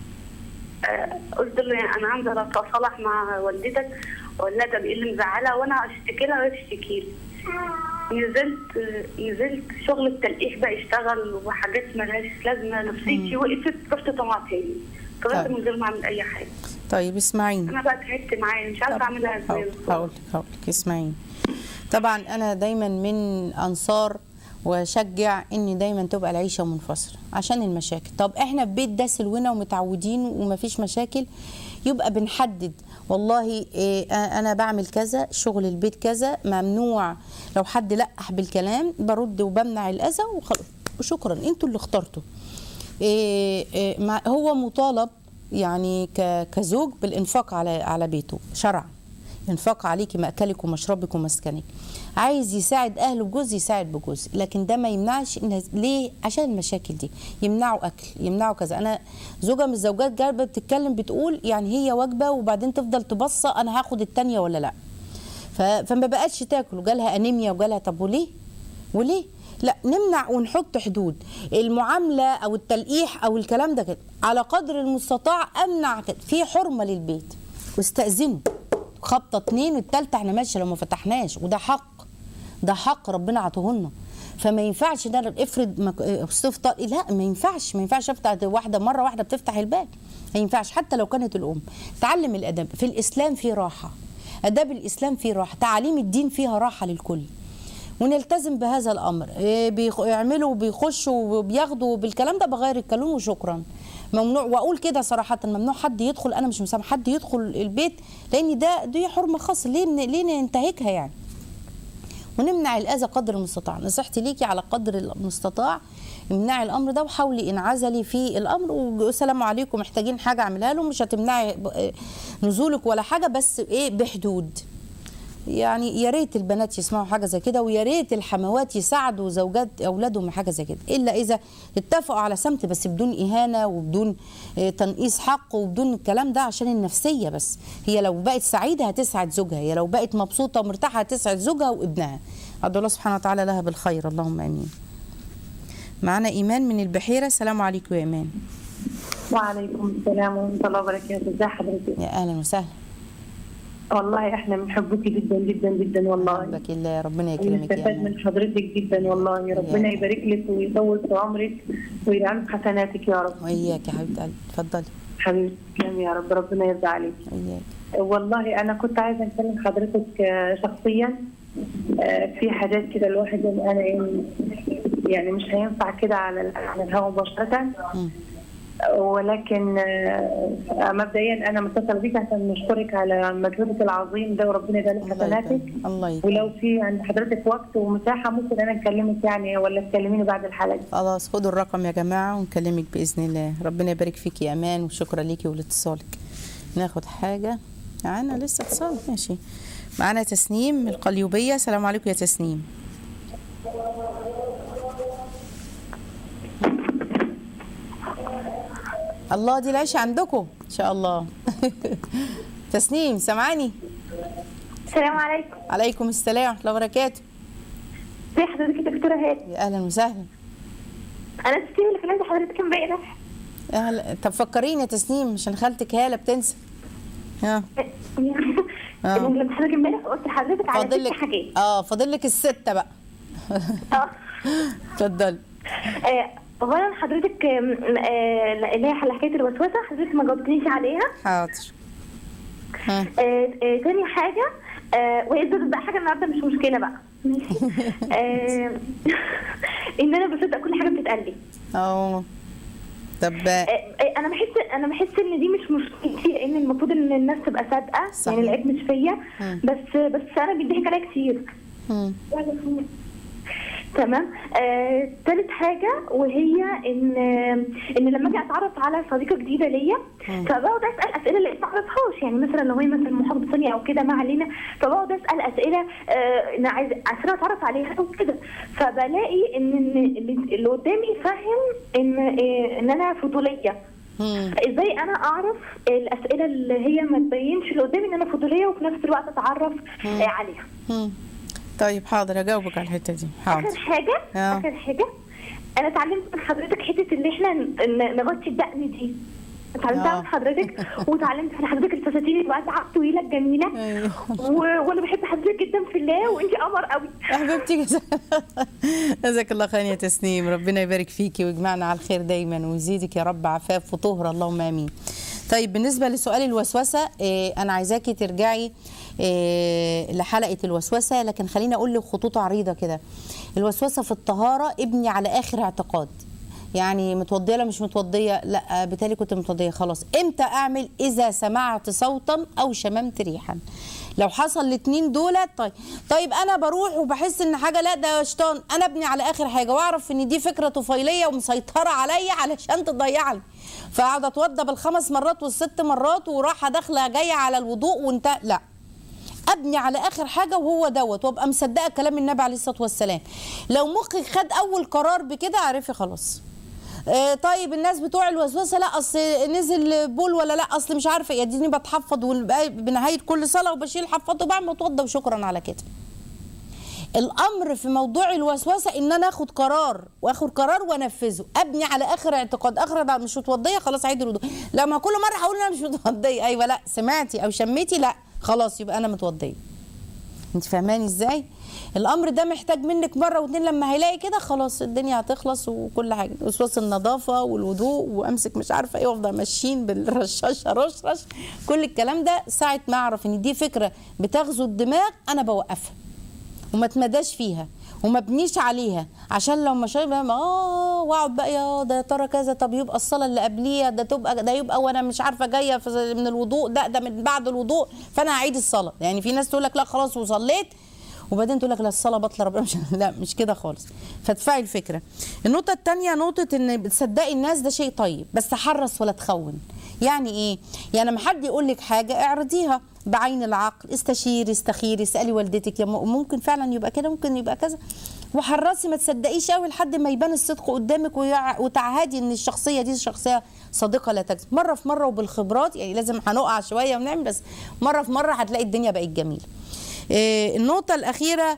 آه، قلت له انا عايزه اتصالح مع والدتك اقول لها طب ايه اللي مزعلها وانا اشتكي لها وهي تشتكي لي نزلت آه، نزلت شغل التلقيح بقى اشتغل وحاجات ملهاش لازمه نفسيتي وقفت رحت طمعت تاني اتجوزت طيب. من غير ما اعمل اي حاجه طيب اسمعيني انا بقى تعبت معاه مش عارفه اعملها ازاي هقول هقول لك هقول لك اسمعيني طبعا انا دايما من انصار واشجع ان دايما تبقى العيشه منفصله عشان المشاكل طب احنا في بيت ده سلونا ومتعودين ومفيش مشاكل يبقى بنحدد والله إيه انا بعمل كذا شغل البيت كذا ممنوع لو حد لقح بالكلام برد وبمنع الاذى وخلاص وشكرا انتوا اللي اخترتوا إيه إيه ما- هو مطالب يعني ك- كزوج بالانفاق على على بيته شرعا انفاق عليك مأكلك ومشربك ومسكنك عايز يساعد اهله بجزء يساعد بجزء لكن ده ما يمنعش إن ليه عشان المشاكل دي يمنعوا اكل يمنعوا كذا انا زوجه من الزوجات جايبه بتتكلم بتقول يعني هي وجبه وبعدين تفضل تبص انا هاخد التانية ولا لا ف- فما بقتش تاكل وجالها انيميا وجالها طب وليه وليه لا نمنع ونحط حدود المعامله او التلقيح او الكلام ده كده على قدر المستطاع امنع كده في حرمه للبيت واستاذنوا خبطه اتنين والتالتة احنا ماشي لو ما فتحناش وده حق ده حق ربنا عطوهولنا فما ينفعش ده افرض مك- استفطر لا ما ينفعش ما ينفعش افتح واحده مره واحده بتفتح الباب ما ينفعش حتى لو كانت الام تعلم الادب في الاسلام في راحه اداب الاسلام فيه راحه تعاليم الدين فيها راحه للكل ونلتزم بهذا الامر إيه بيخ- يعملوا وبيخشوا وبياخدوا بالكلام ده بغير الكلام وشكرا ممنوع واقول كده صراحه ممنوع حد يدخل انا مش مسامح حد يدخل البيت لان ده دي حرمه خاصه ليه ن- ليه ننتهكها يعني ونمنع الاذى قدر المستطاع نصيحتي ليكي على قدر المستطاع امنعي الامر ده وحاولي انعزلي في الامر والسلام عليكم محتاجين حاجه اعملها له مش هتمنعي ب- نزولك ولا حاجه بس ايه بحدود يعني يا ريت البنات يسمعوا حاجه زي كده ويا ريت الحموات يساعدوا زوجات اولادهم حاجه زي كده الا اذا اتفقوا على سمت بس بدون اهانه وبدون آه، تنقيص حق وبدون الكلام ده عشان النفسيه بس هي لو بقت سعيده هتسعد زوجها هي لو بقت مبسوطه ومرتاحه هتسعد زوجها وابنها ادعو الله سبحانه وتعالى لها بالخير اللهم امين معانا ايمان من البحيره السلام عليكم يا ايمان وعليكم السلام ورحمة الله وبركاته، ازي حضرتك؟ يا اهلا وسهلا والله احنا بنحبك جدا جدا جدا والله. حبك الله ربنا يكرمك يا ونستفاد ايمان من حضرتك جدا والله، ربنا يا. يبارك لك ويطول في عمرك ويجعل في حسناتك يا رب. وإياك يا حبيبه قلبي اتفضلي حبيبتي تسلمي يا رب ربنا يرضى عليك. وإياك والله انا كنت عايزه اكلم حضرتك آه، شخصيا آه، في حاجات كده الواحد يعني انا إيه، يعني مش هينفع كده على على الهواء مباشره مم. ولكن آه، مبدئيا انا متصله بيك عشان نشكرك على مجهودك العظيم ده وربنا يبارك الله حسناتك يكرمك الله يكرمك ولو في عند حضرتك وقت ومساحه ممكن انا اكلمك يعني ولا تكلميني بعد الحلقه خلاص خدوا الرقم يا جماعة ونكلمك بإذن الله ربنا يبارك فيك يا أمان وشكرا ليكي ولاتصالك ناخد حاجة معانا لسه اتصال ماشي معانا تسنيم من القليوبية السلام عليكم يا تسنيم الله دي العيش عندكم إن شاء الله تسنيم سامعاني السلام عليكم عليكم السلام ورحمة الله وبركاته ازي حضرتك يا دكتوره هاد يا أهلا وسهلا انا ستيف اللي كلمت حضرتك امبارح أهلا طب فكريني يا تسنيم عشان خالتك هالة بتنسى ها آه. انا لما حضرتك امبارح قلت لحضرتك على فاضل ست لك حاجات اه فاضل لك الستة بقى اه اتفضلي آه، اولا حضرتك آم، آه، اللي هي حكايه الوسوسه حضرتك ما جاوبتنيش عليها حاضر ها آه، آه، تاني حاجه آه، وهي دول بقى حاجه النهارده مش مشكله بقى ماشي آه، ان انا بصدق كل حاجه بتتقال لي اه طب آه، آه، انا بحس انا بحس ان دي مش مشكلتي لان المفروض ان الناس تبقى صادقه صحيح. يعني العيب مش فيا مم. بس بس انا بيضحك عليا كتير مم. تمام آه، تالت حاجة وهي ان ان لما اجي اتعرف على صديقة جديدة ليا مم. فبقعد اسال اسئله اللي ما اعرفهاش يعني مثلا لو هي مثلا محافظة ثانية او كده ما علينا فبقعد اسال اسئله آه، انا عايز عشان اتعرف عليها وكده فبلاقي ان إن اللي اللي قدامي فاهم ان آه، ان انا فضولية مم. ازاي انا اعرف الاسئله اللي هي ما تبينش اللي قدامي ان انا فضوليه وفي نفس الوقت اتعرف آه، عليها مم. طيب حاضر اجاوبك على الحتة دي اخر حاضر حاجه آه. اخر حاجه انا اتعلمت من حضرتك حته اللي احنا ن- نغطي الدقن دي اتعلمتها آه. من حضرتك وتعلمت من حضرتك الفساتين اللي بقى ساعات طويله الجميله أيوه. و... وانا بحب حضرتك جدا في الله وانت قمر قوي يا حبيبتي جزاك- جزاك الله خير يا تسنيم ربنا يبارك فيكي ويجمعنا على الخير دايما ويزيدك يا رب عفاف وطهر اللهم امين طيب بالنسبه لسؤال الوسوسه إيه انا عايزاكي ترجعي إيه لحلقه الوسوسه لكن خليني اقول لك خطوط عريضه كده الوسوسه في الطهاره ابني على اخر اعتقاد يعني متوضيه ولا مش متوضيه لا بالتالي كنت متوضيه خلاص امتى اعمل اذا سمعت صوتا او شممت ريحا لو حصل الاثنين دول طيب طيب انا بروح وبحس ان حاجه لا ده شيطان انا ابني على اخر حاجه واعرف ان دي فكره طفيليه ومسيطره عليا علشان تضيعني فاقعد اتوضى بالخمس مرات والست مرات وراحه داخله جايه على الوضوء وانت لا ابني على اخر حاجه وهو دوت وابقى مصدقه كلام النبي عليه الصلاه والسلام لو مخي خد اول قرار بكده عرفي خلاص آه، طيب الناس بتوع الوسوسه لا اصل نزل بول ولا لا اصل مش عارفه يا ديني بتحفظ والباقي بنهايه كل صلاه وبشيل حفظه وبعمل اتوضى وشكرا على كده الامر في موضوع الوسوسه ان انا اخد قرار واخد قرار وانفذه ابني على اخر اعتقاد اخر ده مش متوضيه خلاص عيد الوضوء لما كل مره هقول انا مش متوضيه ايوه لا سمعتي او شميتي لا خلاص يبقى انا متوضيه انت فاهماني ازاي الامر ده محتاج منك مره واتنين لما هيلاقي كده خلاص الدنيا هتخلص وكل حاجه وسواس النظافه والوضوء وامسك مش عارفه ايه وافضل ماشيين بالرشاشه رش رش كل الكلام ده ساعه ما اعرف ان دي فكره بتغزو الدماغ انا بوقفها وما اتمداش فيها وما بنيش عليها عشان لو ما شايف اه واقعد بقى يا ده يا ترى كذا طب يبقى الصلاه اللي قبليها ده تبقى ده يبقى وانا مش عارفه جايه في- من الوضوء ده ده من بعد الوضوء فانا هعيد الصلاه يعني في ناس تقول لك لا خلاص وصليت وبعدين تقول لك لا الصلاه بطل ربنا مش لا مش كده خالص فادفعي الفكره النقطه الثانيه نقطه ان بتصدقي الناس ده شيء طيب بس تحرص ولا تخون يعني ايه يعني لما حد يقول لك حاجه اعرضيها بعين العقل استشيري استخيري اسالي والدتك يا م- ممكن فعلا يبقى كده ممكن يبقى كذا وحرصي ما تصدقيش قوي لحد ما يبان الصدق قدامك ويع- وتعهدي ان الشخصيه دي شخصيه صادقه لا تكذب مره في مره وبالخبرات يعني لازم هنقع شويه ونعمل بس مره في مره هتلاقي الدنيا بقت جميله إيه النقطه الاخيره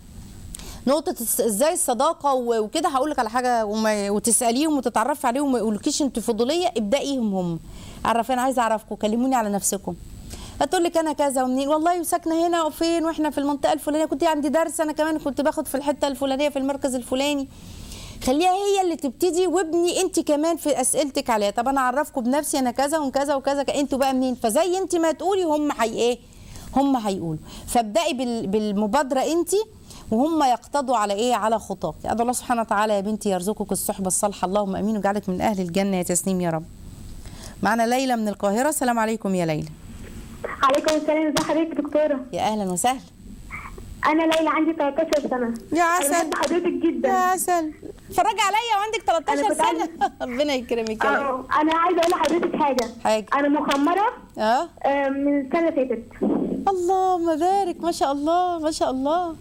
نقطة الس- ازاي الصداقة و- وكده هقول لك على حاجة وما وتسأليهم وتتعرفي عليهم وما يقولكيش انت فضولية ابدأيهم هم عرفي انا عايزة اعرفكم كلموني على نفسكم هتقول لك انا كذا ومنين والله ساكنه هنا وفين واحنا في المنطقه الفلانيه كنت عندي درس انا كمان كنت باخد في الحته الفلانيه في المركز الفلاني خليها هي اللي تبتدي وابني انت كمان في اسئلتك عليها طب انا اعرفكم بنفسي انا كذا وكذا وكذا انتوا بقى منين فزي انت ما تقولي هم حي ايه هم هيقولوا فابدأي بال- بالمبادره انت وهم يقتضوا على ايه على خطاك ادعو الله سبحانه وتعالى يا بنتي يرزقك الصحبه الصالحه اللهم امين ويجعلك من اهل الجنه يا تسنيم يا رب معنا ليلى من القاهره السلام عليكم يا ليلى عليكم السلام ازي حضرتك يا دكتوره يا اهلا وسهلا انا ليلى عندي 13 سنه يا انا عسل بحب حضرتك يا جدا عسل اتفرجي عليا وعندك 13 أنا كنت سنه ربنا يكرمك يا ليلى اه انا عايزه اقول لحضرتك حاجه حاجة. انا مخمره اه آه، من السنه اللي فاتت اللهم بارك ما شاء الله ما شاء الله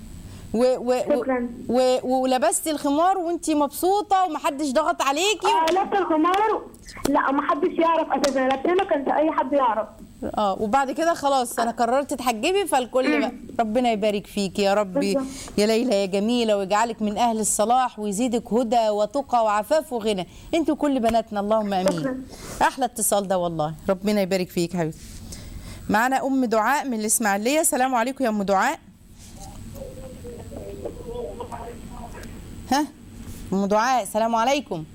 و و شكراً. و و ولبستي الخمار وانتي مبسوطه ومحدش ضغط عليكي آه لابسه الخمار لا ما حدش يعرف اساسا لابسه ما كانش اي حد يعرف اه وبعد كده خلاص انا قررت تتحجبي فالكل بقى ربنا يبارك فيك يا ربي بالظبط. يا ليلى يا جميله ويجعلك من اهل الصلاح ويزيدك هدى وتقى وعفاف وغنى انتوا كل بناتنا اللهم امين شكراً. احلى اتصال ده والله ربنا يبارك فيك حبيبتي معانا ام دعاء من الاسماعيليه السلام عليكم يا ام دعاء ها ام دعاء السلام عليكم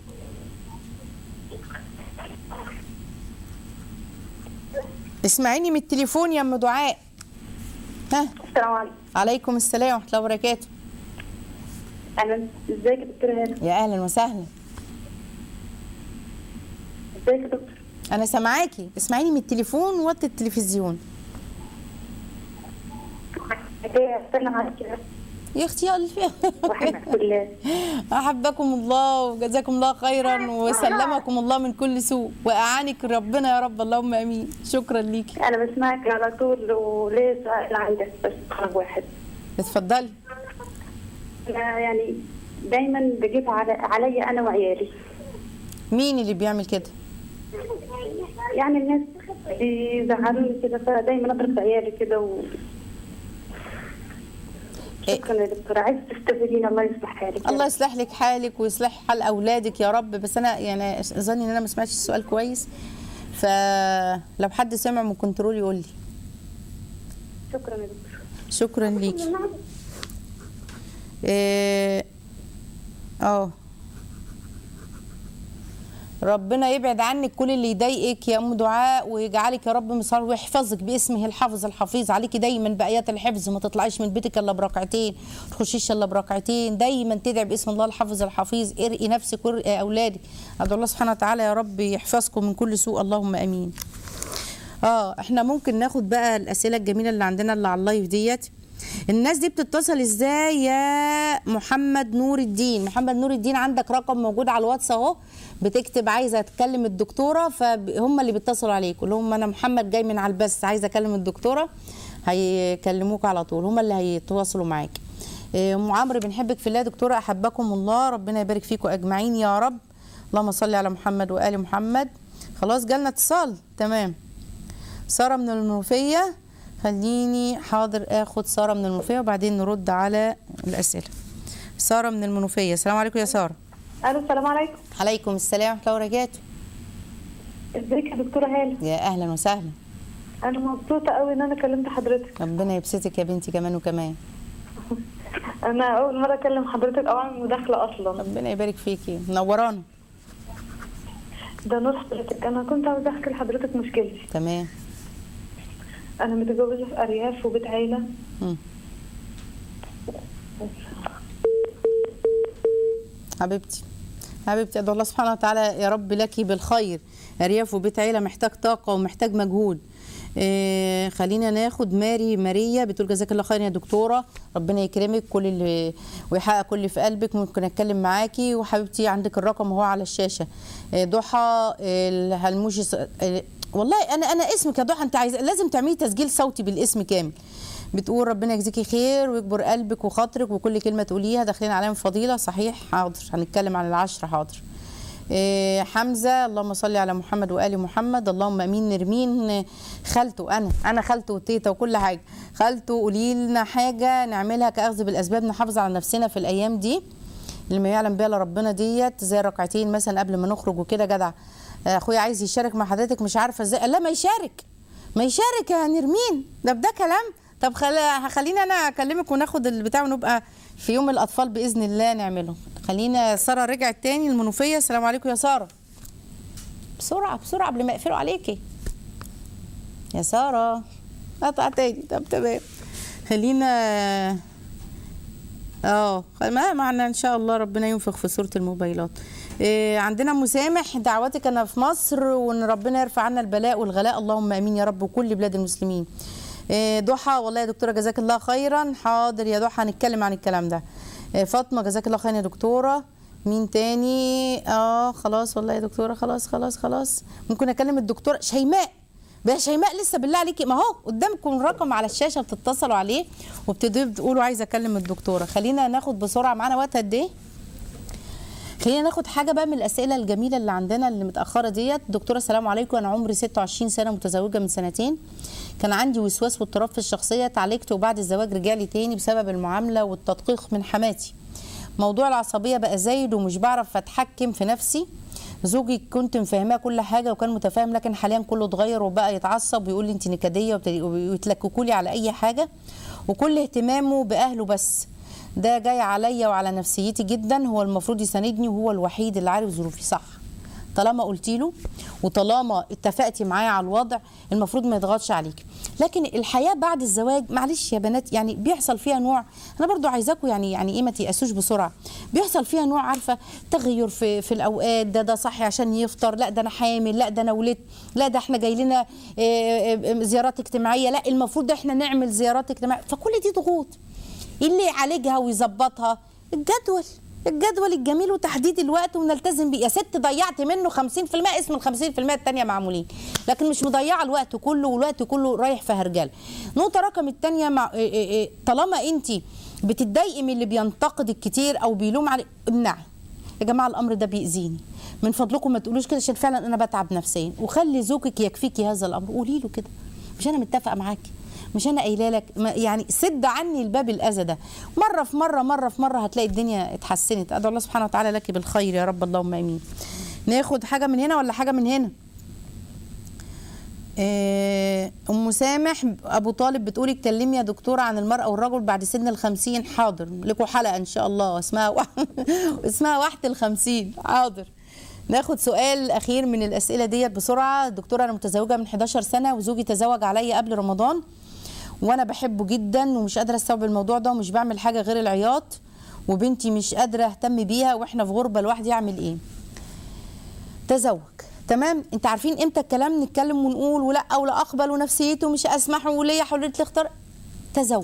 اسمعيني من التليفون يا ام دعاء ها السلام عليكم عليكم السلام ورحمه الله وبركاته انا ازيك يا دكتوره هاني يا اهلا وسهلا ازيك يا دكتور انا سامعاكي اسمعيني من التليفون وطي التلفزيون جايه استنى معاك كده يا اختي يا ألف وحبك بالله احبكم الله وجزاكم الله خيرا وسلمكم الله من كل سوء واعانك ربنا يا رب اللهم امين شكرا ليكي انا بسمعك على طول وليه سؤال عندك بس طلب واحد اتفضلي انا يعني دايما بجيب على عليا انا وعيالي مين اللي بيعمل كده يعني الناس بيزعلوني كده فدايما اضرب في عيالي كده و... شكرا يا دكتورة عايزة تستفيدين الله يصلح حالك يا الله رب. يصلح لك حالك ويصلح حال اولادك يا رب بس انا يعني ظني ان انا ما سمعتش السؤال كويس فلو حد سمع من كنترول يقول لي شكرا يا دكتورة شكرا ليكي إيه، اه ربنا يبعد عنك كل اللي يضايقك يا ام دعاء ويجعلك يا رب مصار ويحفظك باسمه الحافظ الحفيظ عليكي دايما بايات الحفظ ما تطلعيش من بيتك الا بركعتين ما تخشيش الا بركعتين دايما تدعي باسم الله الحافظ الحفيظ ارقي نفسك وارقي اولادك ادعو الله سبحانه وتعالى يا رب يحفظكم من كل سوء اللهم امين اه احنا ممكن ناخد بقى الاسئله الجميله اللي عندنا اللي على اللايف ديت الناس دي بتتصل ازاي يا محمد نور الدين محمد نور الدين عندك رقم موجود على الواتس اهو بتكتب عايزه اتكلم الدكتوره فهم اللي بيتصلوا عليك قول لهم انا محمد جاي من على البث عايزه اكلم الدكتوره هيكلموك على طول هم اللي هيتواصلوا معاك إيه، ام عمرو بنحبك في الله يا دكتوره احبكم الله ربنا يبارك فيكم اجمعين يا رب اللهم صل على محمد وال محمد خلاص جالنا اتصال تمام ساره من المنوفيه خليني حاضر اخد ساره من المنوفيه وبعدين نرد على الاسئله ساره من المنوفيه السلام عليكم يا ساره الو السلام عليكم عليكم السلام ورحمه الله وبركاته ازيك يا دكتوره هاله يا اهلا وسهلا انا مبسوطه قوي ان انا كلمت حضرتك ربنا يبسطك يا بنتي كمان وكمان انا اول مره اكلم حضرتك او اعمل مداخله اصلا ربنا يبارك فيكي منورانا ده نور حضرتك انا كنت عاوزه احكي لحضرتك مشكلتي تمام انا متجوزه في ارياف وبيت عيله مم. حبيبتي حبيبتي ادعو الله سبحانه وتعالى يا رب لك بالخير ارياف وبيت عيله محتاج طاقه ومحتاج مجهود إيه خلينا ناخد ماري ماريا بتقول جزاك الله خير يا دكتوره ربنا يكرمك كل اللي ويحقق كل اللي في قلبك ممكن اتكلم معاكي وحبيبتي عندك الرقم هو على الشاشه إيه ضحى إيه الهلموشي س- إيه والله انا انا اسمك يا ضحى انت عايزه لازم تعملي تسجيل صوتي بالاسم كامل بتقول ربنا يجزيكي خير ويكبر قلبك وخاطرك وكل كلمه تقوليها داخلين عليها من فضيله صحيح حاضر هنتكلم عن العشره حاضر إيه، حمزه اللهم صل على محمد وال محمد اللهم امين نرمين خالته انا انا خالته وتيتا وكل حاجه خالته قولي لنا حاجه نعملها كاخذ بالاسباب نحافظ على نفسنا في الايام دي اللي ما يعلم بها الا ربنا ديت زي ركعتين مثلا قبل ما نخرج وكده جدع آه، اخويا عايز يشارك مع حضرتك مش عارفه ازاي لا ما يشارك ما يشارك يا نرمين ده ده كلام طب خل... هخليني انا اكلمك وناخد البتاع ونبقى في يوم الاطفال باذن الله نعمله خلينا ساره رجعت تاني المنوفيه السلام عليكم يا ساره بسرعه بسرعه قبل ما يقفلوا عليكي يا ساره قطع تاني طب تمام خلينا اه ما معنا ان شاء الله ربنا ينفخ في سوره الموبايلات إيه عندنا مسامح دعواتك انا في مصر وان ربنا يرفع عنا البلاء والغلاء اللهم امين يا رب وكل بلاد المسلمين إيه ضحى والله يا دكتوره جزاك الله خيرا حاضر يا ضحى هنتكلم عن الكلام ده إيه فاطمه جزاك الله خيرا يا دكتوره مين تاني اه خلاص والله يا دكتوره خلاص خلاص خلاص ممكن اكلم الدكتوره شيماء بقى شيماء لسه بالله عليكي ما هو قدامكم الرقم على الشاشه بتتصلوا عليه وبتبتدوا تقولوا عايزه اكلم الدكتوره خلينا ناخد بسرعه معانا وقت قد ايه خلينا ناخد حاجه بقى من الاسئله الجميله اللي عندنا اللي متاخره ديت دكتوره السلام عليكم انا عمري 26 سنه متزوجه من سنتين كان عندي وسواس واضطراب في الشخصيه اتعالجت وبعد الزواج رجع لي تاني بسبب المعامله والتدقيق من حماتي موضوع العصبيه بقى زايد ومش بعرف اتحكم في نفسي زوجي كنت مفهماه كل حاجه وكان متفاهم لكن حاليا كله اتغير وبقى يتعصب ويقول لي انت نكديه وبت- ويتلككوا لي على اي حاجه وكل اهتمامه باهله بس ده جاي عليا وعلى نفسيتي جدا هو المفروض يساندني وهو الوحيد اللي عارف ظروفي صح طالما قلت له وطالما اتفقتي معاه على الوضع المفروض ما يضغطش عليك لكن الحياه بعد الزواج معلش يا بنات يعني بيحصل فيها نوع انا برضو عايزاكم يعني يعني ايه ما تيأسوش بسرعه بيحصل فيها نوع عارفه تغير في في الاوقات ده ده صحي عشان يفطر لا ده انا حامل لا ده انا ولدت لا ده احنا جاي لنا آه، آه، زيارات اجتماعيه لا المفروض ده احنا نعمل زيارات اجتماعيه فكل دي ضغوط اللي يعالجها ويظبطها الجدول الجدول الجميل وتحديد الوقت ونلتزم بيه يا ست ضيعت منه 50% اسم ال 50% التانية معمولين لكن مش مضيعه الوقت كله والوقت كله رايح في هرجله نقطه رقم الثانيه مع إيه إيه إيه، طالما انت بتتضايقي من اللي بينتقدك كتير او بيلوم عليك امنعي يا جماعه الامر ده بيأذيني من فضلكم ما تقولوش كده عشان فعلا انا بتعب نفسيا وخلي زوجك يكفيكي هذا الامر قولي له كده مش انا متفقه معاكي مش انا قايله لك ما- يعني سد عني الباب الاذى ده مره في مره مره في مره هتلاقي الدنيا اتحسنت ادعو الله سبحانه وتعالى لك بالخير يا رب اللهم امين ناخد حاجه من هنا ولا حاجه من هنا آه، ام سامح ابو طالب بتقولي اتكلمي يا دكتوره عن المراه والرجل بعد سن الخمسين حاضر لكم حلقه ان شاء الله اسمها وح... اسمها واحد الخمسين حاضر ناخد سؤال اخير من الاسئله ديت بسرعه دكتوره انا متزوجه من 11 سنه وزوجي تزوج عليا قبل رمضان وانا بحبه جدا ومش قادره استوعب الموضوع ده ومش بعمل حاجه غير العياط وبنتي مش قادره اهتم بيها واحنا في غربه لوحدي اعمل ايه تزوج تمام انت عارفين امتى الكلام نتكلم ونقول ولا ولا اقبل ونفسيته مش اسمح وليا حريه الاختيار تزوج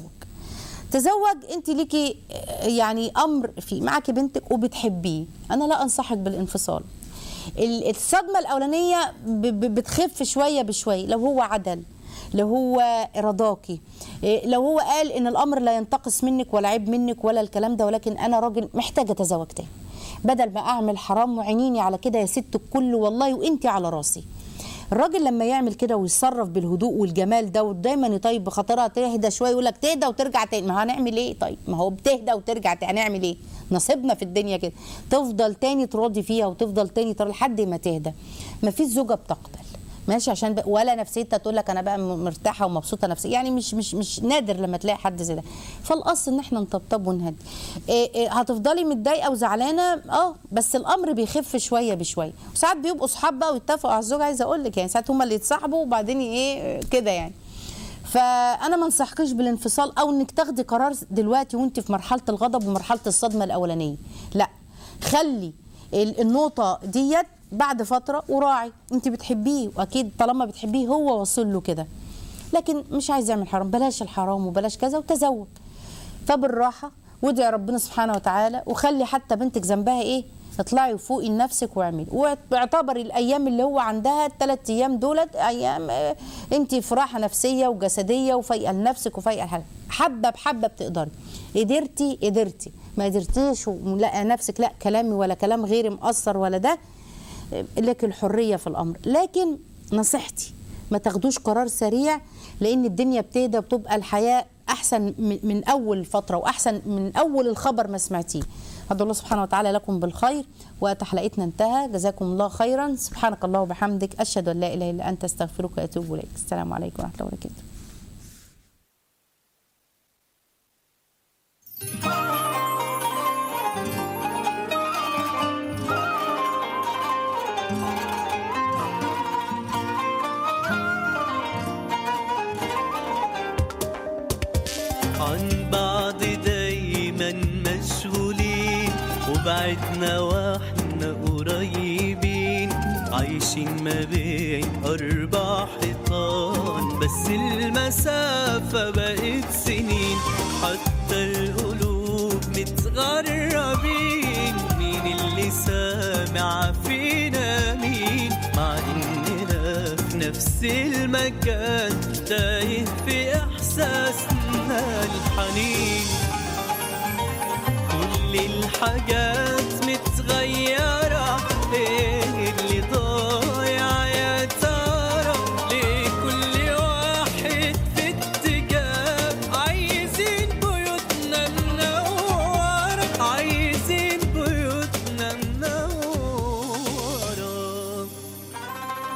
تزوج انت ليكي آه، يعني امر في معك بنتك وبتحبيه انا لا انصحك بالانفصال ال- الصدمه الاولانيه ب- ب- بتخف شويه بشويه لو هو عدل لو هو رضاكي إيه، لو هو قال ان الامر لا ينتقص منك ولا عيب منك ولا الكلام ده ولكن انا راجل محتاجه اتزوج تاني بدل ما اعمل حرام وعينيني على كده يا ست الكل والله وانت على راسي الراجل لما يعمل كده ويتصرف بالهدوء والجمال ده ودايما يطيب بخاطرها تهدى شويه يقول لك تهدى وترجع تاني ما هنعمل ايه طيب ما هو بتهدى وترجع تاني هنعمل ايه نصيبنا في الدنيا كده تفضل تاني تراضي فيها وتفضل تاني تراضي لحد ما تهدى ما فيش زوجه بتقبل ماشي عشان بقى ولا نفسيتها تقول لك انا بقى م- مرتاحه ومبسوطه نفسيا يعني مش مش مش نادر لما تلاقي حد زي ده فالاصل ان احنا نطبطب ونهدي إيه إيه هتفضلي متضايقه وزعلانه اه بس الامر بيخف شويه بشويه وساعات بيبقوا اصحاب بقى ويتفقوا على الزوج عايزه اقول لك يعني ساعات هم اللي يتصاحبوا وبعدين ايه كده يعني فانا ما انصحكش بالانفصال او انك تاخدي قرار دلوقتي وانت في مرحله الغضب ومرحله الصدمه الاولانيه لا خلي ال- النقطه ديت بعد فتره وراعي انت بتحبيه واكيد طالما بتحبيه هو واصل له كده لكن مش عايز يعمل حرام بلاش الحرام وبلاش كذا وتزوج فبالراحه وادعي ربنا سبحانه وتعالى وخلي حتى بنتك ذنبها ايه اطلعي وفوقي لنفسك واعملي واعتبري الايام اللي هو عندها الثلاث ايام دولت ايام آه، انت في راحه نفسيه وجسديه وفايقه لنفسك وفايقه لحالك حبه بحبه بتقدري قدرتي قدرتي ما قدرتيش ولا نفسك لا كلامي ولا كلام غيري مقصر ولا ده آه، لك الحريه في الامر لكن نصيحتي ما تاخدوش قرار سريع لان الدنيا بتهدى وبتبقى الحياه احسن من من اول فتره واحسن من اول الخبر ما سمعتيه أدعو الله سبحانه وتعالى لكم بالخير وقت حلقتنا انتهى جزاكم الله خيرا سبحانك الله وبحمدك اشهد ان لا اله الا انت استغفرك واتوب اليك السلام عليكم ورحمه الله وبركاته عن بعض دايما مشغولين وبعدنا واحنا قريبين عايشين ما بين أربع حيطان بس المسافة بقت سنين حتى القلوب متغربين مين اللي سامع فينا مين مع إننا في نفس المكان تايه في إحساسنا الحنين كل الحاجات